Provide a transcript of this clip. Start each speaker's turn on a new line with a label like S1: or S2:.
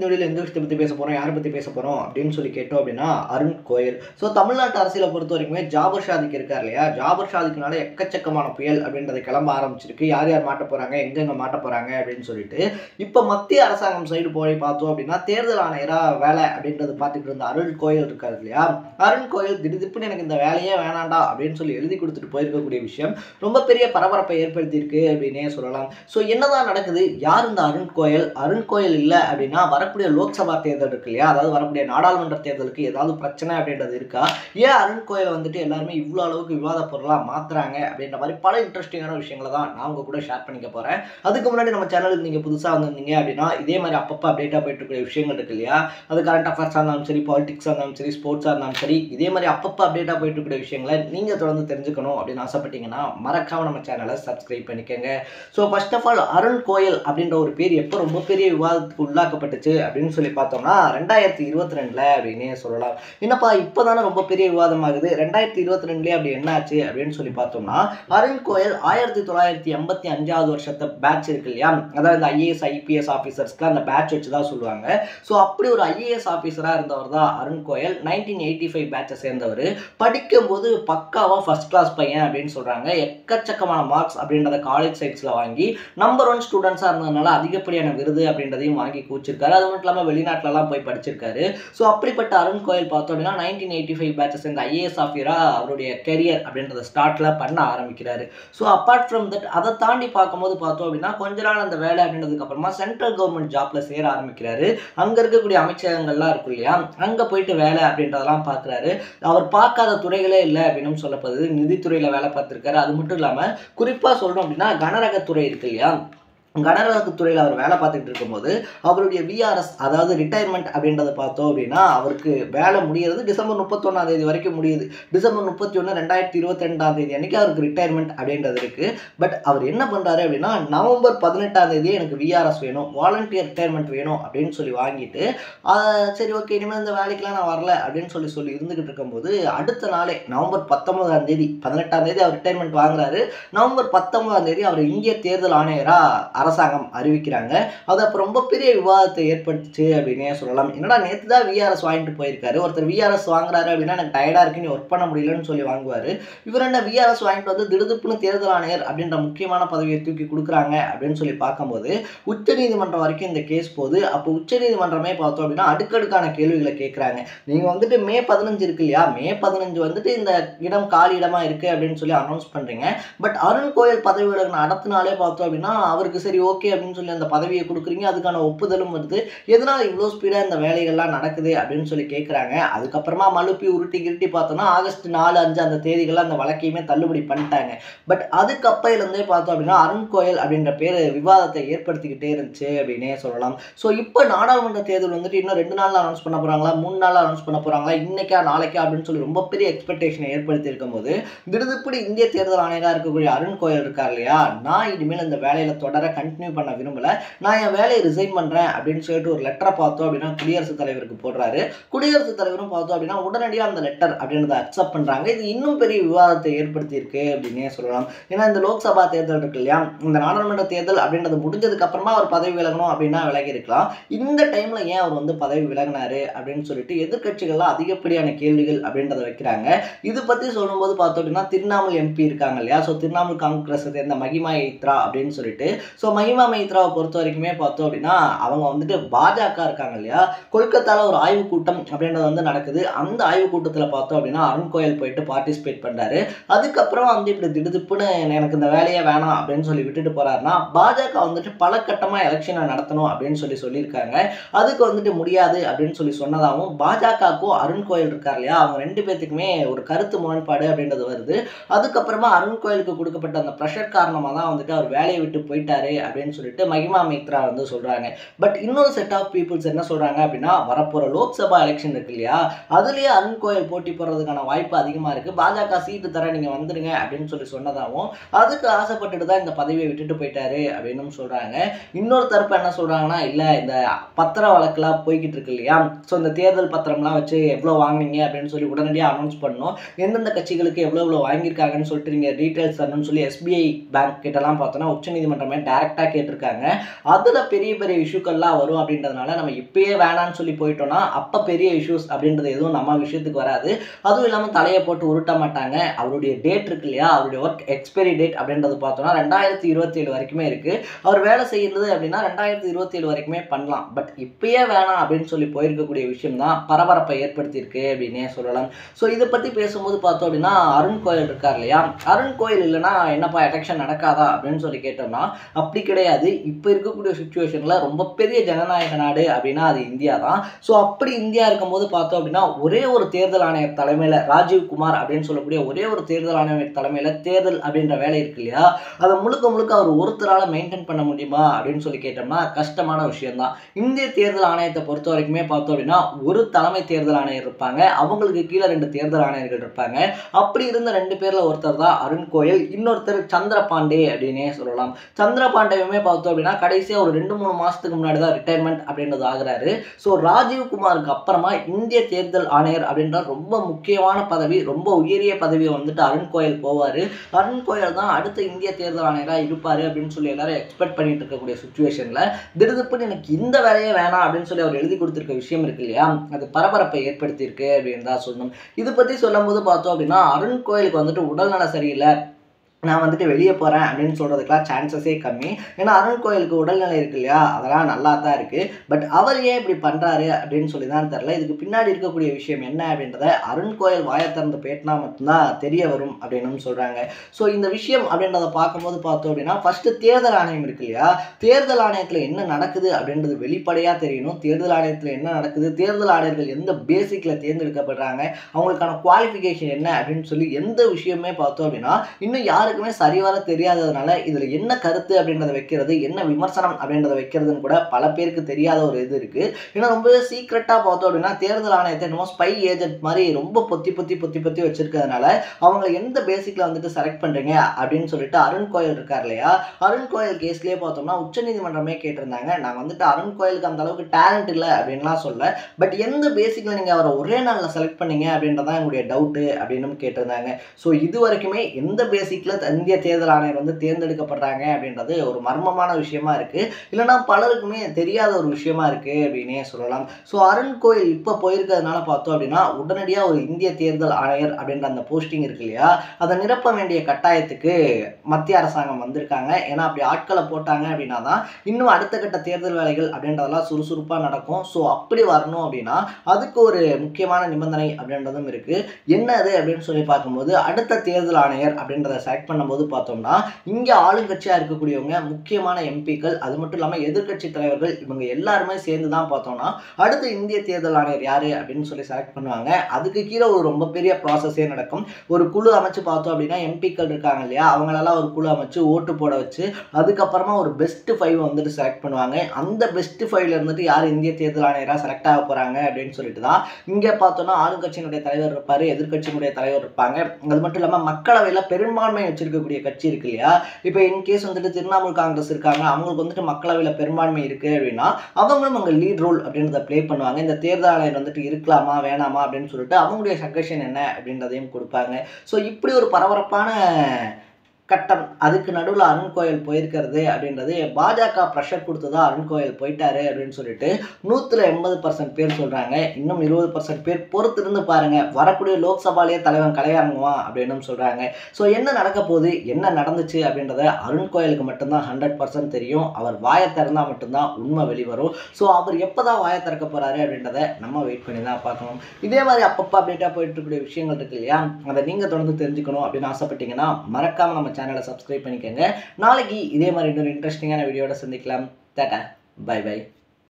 S1: இந்த வீடியோவில் எந்த விஷயத்தை பற்றி பேச போகிறோம் யாரை பற்றி பேச போகிறோம் அப்படின்னு சொல்லி கேட்டோம் அப்படின்னா அருண் கோயல் ஸோ தமிழ்நாட்டு அரசியலை பொறுத்த வரைக்குமே ஜாபர் ஷாதிக் இருக்கார் இல்லையா ஜாபர் ஷாதிக்னால எக்கச்சக்கமான புயல் அப்படின்றது கிளம்ப ஆரம்பிச்சிருக்கு யார் யார் மாட்ட போகிறாங்க எங்கெங்க மாட்ட போகிறாங்க அப்படின்னு சொல்லிட்டு இப்போ மத்திய அரசாங்கம் சைடு போய் பார்த்தோம் அப்படின்னா தேர்தல் ஆணையராக வேலை அப்படின்றது பார்த்துட்டு இருந்த அருண் கோயல் இருக்காரு இல்லையா அருண் கோயல் திடீர்னு எனக்கு இந்த வேலையே வேணாண்டா அப்படின்னு சொல்லி எழுதி கொடுத்துட்டு போயிருக்கக்கூடிய விஷயம் ரொம்ப பெரிய பரபரப்பை ஏற்படுத்தியிருக்கு அப்படின்னே சொல்லலாம் ஸோ என்னதான் நடக்குது யார் இந்த அருண் கோயல் அருண் கோயல் இல்லை அப்படின்னா வரக்கூடிய லோக்சபா தேர்தல் இருக்கு இல்லையா அதாவது வரக்கூடிய நாடாளுமன்ற தேர்தலுக்கு ஏதாவது பிரச்சனை அப்படின்றது இருக்கா ஏன் அருண் கோயல் வந்துட்டு எல்லாருமே இவ்வளோ அளவுக்கு விவாத பொருளாக மாத்துறாங்க அப்படின்ற மாதிரி பல இன்ட்ரெஸ்டிங்கான விஷயங்களை தான் நான் உங்க கூட ஷேர் பண்ணிக்க போகிறேன் அதுக்கு முன்னாடி நம்ம சேனலுக்கு நீங்கள் புதுசாக வந்திருந்தீங்க அப்படின்னா இதே மாதிரி அப்பப்போ அப்டேட்டாக போயிட்டு இருக்கிற விஷயங்கள் இருக்கு இல்லையா அது கரண்ட் அஃபேர்ஸாக இருந்தாலும் சரி பாலிடிக்ஸாக இருந்தாலும் சரி ஸ்போர்ட்ஸாக இருந்தாலும் சரி இதே மாதிரி அப்பப்போ அப்டேட்டாக போயிட்டு இருக்கிற விஷயங்களை நீங்கள் தொடர்ந்து தெரிஞ்சுக்கணும் அப்படின்னு ஆசைப்பட்டீங்கன்னா மறக்காம நம்ம சேனலை சப்ஸ்கிரைப் பண்ணிக்கோங்க so first of all Arun Goyal அப்படின்ற ஒரு பேர் எப்போ ரொம்ப பெரிய விவாதத்துக்கு உள்ளாக்கப்பட்டுச்சு அப்படின்னு சொல்லி பார்த்தோம்னா ரெண்டாயிரத்தி இருபத்தி ரெண்டில் அப்படின்னே சொல்லலாம் என்னப்பா இப்போ தானே ரொம்ப பெரிய விவாதமாகுது ரெண்டாயிரத்தி இருபத்தி ரெண்டுலேயே அப்படி என்னாச்சு அப்படின்னு சொல்லி பார்த்தோம்னா அருண் கோயல் ஆயிரத்தி தொள்ளாயிரத்தி எண்பத்தி அஞ்சாவது வருஷத்தை பேட்ச் இருக்கு இல்லையா அதாவது இந்த ஐஏஎஸ் ஐபிஎஸ் ஆஃபீஸர்ஸ்க்கு அந்த பேட்ச் வச்சு தான் சொல்லுவாங்க ஸோ அப்படி ஒரு ஐஏஎஸ் ஆஃபீஸராக இருந்தவர் தான் Arun Goyal nineteen eighty five பேட்சை சேர்ந்தவர் படிக்கும்போது பக்காவாக ஃபர்ஸ்ட் கிளாஸ் பையன் அப்படின்னு சொல்கிறாங்க எக்கச்சக்கமான மார்க்ஸ் அப்படின்றத காலேஜ் சைட்ஸில் வாங்கி நம்பர் ஒன் ஸ்டூடெண்ட்ஸாக இருந்ததுனால அதிகப்படியான விருது அப்படின்றதையும் வாங்கி கூச்சிருக்காரு அது மட்டும் இல்லாமல் வெளிநாட்டிலலாம் போய் படிச்சிருக்காரு ஸோ அப்படிப்பட்ட அருண் கோயல் பார்த்தோம் அப்படின்னா நைன்டீன் எயிட்டி ஃபைவ் பேட்சை சேர்ந்த ஐஏஎஸ் ஆஃபீஸராக அவருடைய கெரியர் அப்படின்றத ஸ்டார்ட்ல பண்ண ஆரம்பிக்கிறாரு ஸோ அப்பார்ட் ஃப்ரம் தட் அதை தாண்டி பார்க்கும்போது பார்த்தோம் அப்படின்னா கொஞ்ச நாள் அந்த வேலை அப்படின்றதுக்கு அப்புறமா சென்ட்ரல் கவர்மெண்ட் ஜாப்ல சேர ஆரம்பிக்கிறாரு அங்க இருக்கக்கூடிய அமைச்சகங்கள்லாம் இருக்கும் இல்லையா அங்க போயிட்டு வேலை அப்படின்றதெல்லாம் பார்க்குறாரு அவர் பார்க்காத துறைகளே இல்லை அப்படின்னு சொல்லப்படுது நிதித்துறையில வேலை பார்த்துருக்காரு அது மட்டும் இல்லாம குறிப்பா சொல்லணும் அப்படின்னா கனரகத்துறை இருக்கு இல்லையா கனரகத்துறையில் அவர் வேலை பார்த்துட்டு இருக்கும்போது அவருடைய விஆர்எஸ் அதாவது ரிட்டையர்மெண்ட் அப்படின்றத பார்த்தோம் அப்படின்னா அவருக்கு வேலை முடியறது டிசம்பர் முப்பத்தொன்னாம் தேதி வரைக்கும் முடியுது டிசம்பர் முப்பத்தி ஒன்று ரெண்டாயிரத்தி இருபத்தி ரெண்டாம் தேதி அன்னைக்கு அவருக்கு ரிட்டையர்மெண்ட் அப்படின்றது இருக்கு பட் அவர் என்ன பண்ணுறாரு அப்படின்னா நவம்பர் பதினெட்டாம் தேதி எனக்கு விஆர்எஸ் வேணும் வாலண்டியர் ரிட்டையர்மெண்ட் வேணும் அப்படின்னு சொல்லி வாங்கிட்டு ஆஹ் சரி ஓகே இனிமேல் இந்த வேலைக்கெலாம் நான் வரல அப்படின்னு சொல்லி சொல்லி இருந்துகிட்டு இருக்கும்போது அடுத்த நாளே நவம்பர் பத்தொன்பதாம் தேதி பதினெட்டாம் தேதி அவர் ரிட்டையர்மெண்ட் வாங்குறாரு நவம்பர் பத்தொன்பதாம் தேதி அவர் இந்திய தேர்தல் ஆணையராக அரசாங்கம் அறிவிக்கிறாங்க அது அப்போ ரொம்ப பெரிய விவாதத்தை ஏற்படுத்துச்சு அப்படின்னே சொல்லலாம் என்னடா நேற்று தான் விஆர்எஸ் வாங்கிட்டு போயிருக்காரு ஒருத்தர் விஆர்எஸ் வாங்குறாரு அப்படின்னா எனக்கு டயர்டாக இருக்கு நீ ஒர்க் பண்ண முடியலன்னு சொல்லி வாங்குவார் இவர் என்ன விஆர்எஸ் வாங்கிட்டு வந்து திடுதுப்புன்னு தேர்தல் ஆணையர் அப்படின்ற முக்கியமான பதவியை தூக்கி கொடுக்குறாங்க அப்படின்னு சொல்லி பார்க்கும்போது உச்சநீதிமன்றம் வரைக்கும் இந்த கேஸ் போகுது அப்போ உச்சநீதிமன்றமே பார்த்தோம் அப்படின்னா அடுக்கடுக்கான கேள்விகளை கேட்குறாங்க நீங்கள் வந்துட்டு மே பதினஞ்சு இருக்கு இல்லையா மே பதினஞ்சு வந்துட்டு இந்த இடம் காலி இடமா இருக்கு அப்படின்னு சொல்லி அனௌன்ஸ் பண்ணுறீங்க பட் அருண் கோயல் பதவி விலகின அடுத்த நாளே பார்த்தோம் அப்படின்னா அவருக்கு சரி ஓகே அப்படின்னு சொல்லி அந்த பதவியை கொடுக்குறீங்க அதுக்கான ஒப்புதலும் வருது எதனால் இவ்வளோ ஸ்பீடாக இந்த வேலைகள்லாம் நடக்குது அப்படின்னு சொல்லி கேட்குறாங்க அதுக்கப்புறமா மழுப்பி உருட்டி கிருட்டி பார்த்தோம்னா ஆகஸ்ட் நாலு அஞ்சு அந்த தேதிகள்லாம் அந்த வழக்கையுமே தள்ளுபடி பண்ணிட்டாங்க பட் அதுக்கப்பையிலேருந்தே பார்த்தோம் அப்படின்னா அருண் கோயல் அப்படின்ற பேர் விவாதத்தை ஏற்படுத்திக்கிட்டே இருந்துச்சு அப்படின்னே சொல்லலாம் ஸோ இப்போ நாடாளுமன்ற தேர்தல் வந்துட்டு இன்னும் ரெண்டு நாள் அனௌன்ஸ் பண்ண போகிறாங்களா மூணு நாள் அனௌன்ஸ் பண்ண போகிறாங்களா இன்னைக்கா நாளைக்கா அப்படின்னு சொல்லி ரொம்ப பெரிய எக்ஸ்பெக்டேஷனை ஏற்படுத்தி இருக்கும்போது திடுதிப்படி இந்திய தேர்தல் ஆணையராக இருக்கக்கூடிய அருண் கோயல் இருக்கார் இல்லையா நான் இனிமேல் இந்த வேலையில் தொடர கண்டினியூ பண்ண விரும்பல நான் என் வேலையை ரிசைன் பண்ணுறேன் அப்படின்னு சொல்லிட்டு ஒரு லெட்டரை பார்த்தோம் அப்படின்னா குடியரசுத் தலைவருக்கு போடுறாரு குடியரசுத் தலைவரும் பார்த்தோம் அப்படின்னா உடனடியாக அந்த லெட்டர் அப்படின்றத அக்செப்ட் பண்ணுறாங்க இது இன்னும் பெரிய விவாதத்தை ஏற்படுத்தியிருக்கு அப்படின்னே சொல்லலாம் ஏன்னா இந்த லோக்சபா தேர்தல் இருக்கு இல்லையா இந்த நாடாளுமன்ற தேர்தல் அப்படின்றது முடிஞ்சதுக்கு அப்புறமா அவர் பதவி விலகணும் அப்படின்னா விலகி இருக்கலாம் இந்த டைம்ல ஏன் அவர் வந்து பதவி விலகினாரு அப்படின்னு சொல்லிட்டு எதிர்க்கட்சிகள்லாம் அதிகப்படியான கேள்விகள் அப்படின்றத வைக்கிறாங்க இது பத்தி சொல்லும்போது பார்த்தோம் அப்படின்னா திருவண்ணாமலை எம்பி இருக்காங்க இல்லையா ஸோ திருவண்ணாமலை காங்கிரஸ் சேர்ந்த மகிமா மைத்ரா அப்படின்னு சொல்லிட்டு ஸோ மகிமா மைத்ராவை பொறுத்த வரைக்குமே பார்த்தோம் அப்படின்னா அவங்க வந்துட்டு பாஜக இருக்காங்க இல்லையா கொல்கத்தால ஒரு ஆய்வு கூட்டம் அப்படின்றது வந்து நடக்குது அந்த ஆய்வு கூட்டத்தில் பார்த்தோம் அப்படின்னா அருண் கோயல் போயிட்டு பார்ட்டிசிபேட் பண்றாரு அதுக்கப்புறம் வந்து இப்படி திடுதிப்புன்னு எனக்கு இந்த வேலையே வேணாம் அப்படின்னு சொல்லி விட்டுட்டு போறாருன்னா பாஜக வந்துட்டு பல கட்டமா எலெக்ஷனை நடத்தணும் அப்படின்னு சொல்லி சொல்லியிருக்காங்க அதுக்கு வந்துட்டு முடியாது அப்படின்னு சொல்லி சொன்னதாகவும் பாஜகவுக்கும் அருண் கோயில் இருக்கார் இல்லையா அவங்க ரெண்டு பேத்துக்குமே ஒரு கருத்து முரண்பாடு அப்படின்றது வருது அதுக்கப்புறமா அருண் கோயிலுக்கு கொடுக்கப்பட்ட அந்த ப்ரெஷர் காரணமாக தான் வந்துட்டு அவர் வேலையை விட்டு போயிட்டாரு அப்படின்னு சொல்லிட்டு மகிமா மித்ரா வந்து சொல்றாங்க பட் இன்னொரு செட் ஆஃப் பீப்புள்ஸ் என்ன சொல்றாங்க அப்படின்னா வரப்போற லோக்சபா எலெக்ஷன் இருக்கு இல்லையா அதுலயே அருண் கோயில் போட்டி போடுறதுக்கான வாய்ப்பு அதிகமா இருக்கு பாஜக சீட்டு தர நீங்க வந்துருங்க அப்படின்னு சொல்லி சொன்னதாகவும் அதுக்கு ஆசைப்பட்டுட்டு தான் இந்த பதவியை விட்டுட்டு போயிட்டாரு அப்படின்னு சொல்றாங்க இன்னொரு தரப்பு என்ன சொல்றாங்கன்னா இல்ல இந்த பத்திர வழக்குலாம் போய்கிட்டு இருக்கு இல்லையா ஸோ இந்த தேர்தல் பத்திரம்லாம் வச்சு எவ்வளோ வாங்குனீங்க அப்படின்னு சொல்லி உடனடியாக அனௌன்ஸ் பண்ணணும் எந்தெந்த கட்சிகளுக்கு எவ்வளோ எவ்வளோ வாங்கியிருக்காங்கன்னு சொல்லிட்டு நீங்கள் டீட்டெயில்ஸ் தரணும்னு சொல்லி எஸ்பிஐ பேங்க் கிட்டலாம் பார்த்தோன்னா உச்சநீதிமன்றமே டேரக்ட் டைரெக்டாக கேட்டிருக்காங்க அதில் பெரிய பெரிய இஷ்யூக்கள்லாம் வரும் அப்படின்றதுனால நம்ம இப்பயே வேணான்னு சொல்லி போயிட்டோம்னா அப்போ பெரிய இஷ்யூஸ் அப்படின்றது எதுவும் நம்ம விஷயத்துக்கு வராது அதுவும் இல்லாமல் தலையை போட்டு உருட்ட மாட்டாங்க அவருடைய டேட் இருக்கு இல்லையா அவருடைய ஒர்க் எக்ஸ்பைரி டேட் அப்படின்றது பார்த்தோம்னா ரெண்டாயிரத்தி இருபத்தி ஏழு வரைக்குமே இருக்குது அவர் வேலை செய்யறது அப்படின்னா ரெண்டாயிரத்தி இருபத்தி ஏழு வரைக்குமே பண்ணலாம் பட் இப்பயே வேணாம் அப்படின்னு சொல்லி போயிருக்கக்கூடிய விஷயம் தான் பரபரப்பை ஏற்படுத்தியிருக்கு அப்படின்னே சொல்லலாம் ஸோ இதை பற்றி பேசும்போது பார்த்தோம் அப்படின்னா அருண் கோயில் இருக்கார் இல்லையா அருண் கோயில் இல்லைன்னா என்னப்பா எலெக்ஷன் நடக்காதா அப்படின்னு சொல்லி கேட்டோம்னா அப்படி கிடையாது இப்போ இருக்கக்கூடிய சுச்சுவேஷனில் ரொம்ப பெரிய ஜனநாயக நாடு அப்படின்னா அது இந்தியா தான் ஸோ அப்படி இந்தியா இருக்கும்போது பார்த்தோம் அப்படின்னா ஒரே ஒரு தேர்தல் ஆணையர் தலைமையில் ராஜீவ் குமார் அப்படின்னு சொல்லக்கூடிய ஒரே ஒரு தேர்தல் ஆணையர் தலைமையில் தேர்தல் அப்படின்ற வேலை இருக்கு இல்லையா அதை முழுக்க முழுக்க அவர் ஒருத்தரால் மெயின்டைன் பண்ண முடியுமா அப்படின்னு சொல்லி கேட்டோம்னா கஷ்டமான விஷயம்தான் இந்திய தேர்தல் ஆணையத்தை பொறுத்த வரைக்குமே பார்த்தோம் அப்படின்னா ஒரு தலைமை தேர்தல் ஆணையர் இருப்பாங்க அவங்களுக்கு கீழே ரெண்டு தேர்தல் ஆணையர்கள் இருப்பாங்க அப்படி இருந்த ரெண்டு பேர்ல ஒருத்தர் தான் அருண் கோயல் இன்னொருத்தர் சந்திர பாண்டே அப்படின்னே சொல்லலாம் சந்திர பாண்டேவுமே பார்த்தோம் அப்படின்னா கடைசியாக ஒரு ரெண்டு மூணு மாசத்துக்கு முன்னாடி தான் ரிட்டையர்மெண்ட் அப்படின்றது ஆகுறாரு ஸோ ராஜீவ் குமாருக்கு அப்புறமா இந்திய தேர்தல் ஆணையர் அப்படின்ற ரொம்ப முக்கியமான பதவி ரொம்ப உயரிய பதவியை வந்துட்டு அருண் கோயல் போவார் அருண் கோயல் தான் அடுத்த இந்திய தேர்தல் ஆணையராக இருப்பார் அப்படின்னு சொல்லி எல்லாரும் எக்ஸ்பெக்ட் பண்ணிட்டு இருக்கக்கூடிய சுச்சுவேஷனில் திடுதுப்புன்னு எனக்கு இந்த வேலையே வேணாம் அப்படின்னு சொல்லி அவர் எழுதி கொடுத்துருக்க விஷயம் இருக்கு இல்லையா அது பரபரப்பை ஏற்படுத்தியிருக்கு அப்படின்னு தான் சொல்லணும் இது பற்றி சொல்லும்போது பார்த்தோம் அப்படின்னா அருண் கோயிலுக்கு வந்துட்டு உடல்நல சரியில்லை நான் வந்துட்டு வெளியே போகிறேன் அப்படின்னு சொல்கிறதுக்கெலாம் சான்சஸே கம்மி ஏன்னா அருண் கோயிலுக்கு உடல்நிலை இருக்கு இல்லையா அதெல்லாம் நல்லா தான் இருக்குது பட் அவர் ஏன் இப்படி பண்ணுறாரு அப்படின்னு சொல்லி தான் தெரில இதுக்கு பின்னாடி இருக்கக்கூடிய விஷயம் என்ன அப்படின்றத அருண் கோயில் வாயை திறந்து பேட்டினா மட்டும்தான் தெரிய வரும் அப்படின்னு சொல்கிறாங்க ஸோ இந்த விஷயம் அப்படின்றத பார்க்கும்போது பார்த்தோம் அப்படின்னா ஃபஸ்ட்டு தேர்தல் ஆணையம் இருக்கு இல்லையா தேர்தல் ஆணையத்தில் என்ன நடக்குது அப்படின்றது வெளிப்படையாக தெரியணும் தேர்தல் ஆணையத்தில் என்ன நடக்குது தேர்தல் ஆணையர்கள் எந்த பேசிக்கில் தேர்ந்தெடுக்கப்படுறாங்க அவங்களுக்கான குவாலிஃபிகேஷன் என்ன அப்படின்னு சொல்லி எந்த விஷயமே பார்த்தோம் அப்படின்னா இன்னும் யாருக்குமே சரிவர தெரியாததுனால இதில் என்ன கருத்து அப்படின்றத வைக்கிறது என்ன விமர்சனம் அப்படின்றத வைக்கிறதுன்னு கூட பல பேருக்கு தெரியாத ஒரு இது இருக்குது ஏன்னா ரொம்ப சீக்ரெட்டாக பார்த்தோம் அப்படின்னா தேர்தல் ஆணையத்தை என்னமோ ஸ்பை ஏஜென்ட் மாதிரி ரொம்ப பொத்தி பொத்தி பொத்தி பொத்தி வச்சிருக்கிறதுனால அவங்கள எந்த பேசிக்கில் வந்துட்டு செலக்ட் பண்ணுறீங்க அப்படின்னு சொல்லிட்டு அருண் கோயில் இருக்கார் இல்லையா அருண் கோயில் கேஸ்லேயே பார்த்தோம்னா உச்சநீதிமன்றமே கேட்டிருந்தாங்க நான் வந்துட்டு அருண் கோயிலுக்கு அந்த அளவுக்கு டேலண்ட் இல்லை அப்படின்லாம் சொல்ல பட் எந்த பேசிக்கில் நீங்கள் அவரை ஒரே நாளில் செலக்ட் பண்ணீங்க அப்படின்றதான் என்னுடைய டவுட்டு அப்படின்னு கேட்டிருந்தாங்க ஸோ இது வரைக்குமே எந்த பேசிக்கில் இந்திய தேர்தல் ஆணையர் வந்து தேர்ந்தெடுக்கப்படுறாங்க அப்படின்றது ஒரு மர்மமான விஷயமா இருக்கு இல்லைன்னா பலருக்குமே தெரியாத ஒரு விஷயமா இருக்கு அப்படின்னே சொல்லலாம் ஸோ அருண் கோயில் இப்போ போயிருக்கிறதுனால பார்த்தோம் அப்படின்னா உடனடியாக ஒரு இந்திய தேர்தல் ஆணையர் அப்படின்ற அந்த போஸ்டிங் இருக்கு இல்லையா அதை நிரப்ப வேண்டிய கட்டாயத்துக்கு மத்திய அரசாங்கம் வந்திருக்காங்க ஏன்னா அப்படி ஆட்களை போட்டாங்க அப்படின்னா தான் இன்னும் அடுத்த கட்ட தேர்தல் வேலைகள் அப்படின்றதெல்லாம் சுறுசுறுப்பாக நடக்கும் ஸோ அப்படி வரணும் அப்படின்னா அதுக்கு ஒரு முக்கியமான நிபந்தனை அப்படின்றதும் இருக்கு என்ன அது அப்படின்னு சொல்லி பார்க்கும்போது அடுத்த தேர்தல் ஆணையர் அப்படின்றத செலக்ட் பண்ணும்போது பார்த்தோம்னா இங்கே ஆளுங்கட்சியாக இருக்கக்கூடியவங்க முக்கியமான எம்பிக்கள் அது மட்டும் இல்லாமல் எதிர்க்கட்சி தலைவர்கள் இவங்க எல்லாருமே சேர்ந்து தான் பார்த்தோம்னா அடுத்த இந்திய தேர்தல் ஆணையர் யாரு அப்படின்னு சொல்லி செலக்ட் பண்ணுவாங்க அதுக்கு கீழே ஒரு ரொம்ப பெரிய ப்ராசஸே நடக்கும் ஒரு குழு அமைச்சு பார்த்தோம் அப்படின்னா எம்பிக்கள் இருக்காங்க இல்லையா அவங்களெல்லாம் ஒரு குழு அமைச்சு ஓட்டு போட வச்சு அதுக்கப்புறமா ஒரு பெஸ்ட் ஃபைவ் வந்துட்டு செலக்ட் பண்ணுவாங்க அந்த பெஸ்ட் ஃபைவ்ல இருந்துட்டு யார் இந்திய தேர்தல் ஆணையராக செலக்ட் ஆக போறாங்க அப்படின்னு சொல்லிட்டு தான் இங்கே பார்த்தோம்னா ஆளுங்கட்சியினுடைய தலைவர் இருப்பார் எதிர்க்கட்சியினுடைய தலைவர் இருப்பாங்க அது மட்டும் இல்லாமல் மக்களவையில் பெரும்பான்மை வச்சிருக்கக்கூடிய கட்சி இருக்கு இல்லையா இப்போ இன்கேஸ் வந்துட்டு திரிணாமுல் காங்கிரஸ் இருக்காங்க அவங்களுக்கு வந்துட்டு மக்களவையில் பெரும்பான்மை இருக்கு அப்படின்னா அவங்களும் அங்கே லீட் ரோல் அப்படின்றத ப்ளே பண்ணுவாங்க இந்த தேர்தல் ஆணையர் வந்துட்டு இருக்கலாமா வேணாமா அப்படின்னு சொல்லிட்டு அவங்களுடைய சஜஷன் என்ன அப்படின்றதையும் கொடுப்பாங்க ஸோ இப்படி ஒரு பரபரப்பான கட்டம் அதுக்கு நடுவில் அருண் கோயில் போயிருக்கிறது அப்படின்றது பாஜக ப்ரெஷர் கொடுத்து தான் அருண் கோயில் போயிட்டாரு அப்படின்னு சொல்லிட்டு நூற்றில் எண்பது பர்சன்ட் பேர் சொல்கிறாங்க இன்னும் இருபது பர்சன்ட் பேர் பொறுத்திருந்து பாருங்க வரக்கூடிய லோக்சபாலேயே தலைவன் கலையாரங்குவான் அப்படின்னு சொல்கிறாங்க ஸோ என்ன நடக்க போகுது என்ன நடந்துச்சு அப்படின்றத அருண் கோயிலுக்கு மட்டும்தான் ஹண்ட்ரட் பர்சன்ட் தெரியும் அவர் வாயை திறந்தால் மட்டும்தான் உண்மை வெளிவரும் ஸோ அவர் எப்போ தான் வாயை திறக்க போகிறாரு அப்படின்றத நம்ம வெயிட் பண்ணி தான் பார்க்கணும் இதே மாதிரி அப்பப்போ அப்டேட்டாக போயிட்டு இருக்கக்கூடிய விஷயங்கள் இருக்கு இல்லையா அதை நீங்கள் தொடர்ந்து தெரிஞ்சுக்கணும் அப்படின்னு ஆசைப்பட்டீங்கன்னா மறக்காமல் நம்ம சேனலை சப்ஸ்கிரைப் பண்ணிக்கோங்க நாளைக்கு இதே மாதிரி இன்னொரு இன்ட்ரெஸ்டிங்கான வீடியோட சந்திக்கலாம் டாட்டா பை பை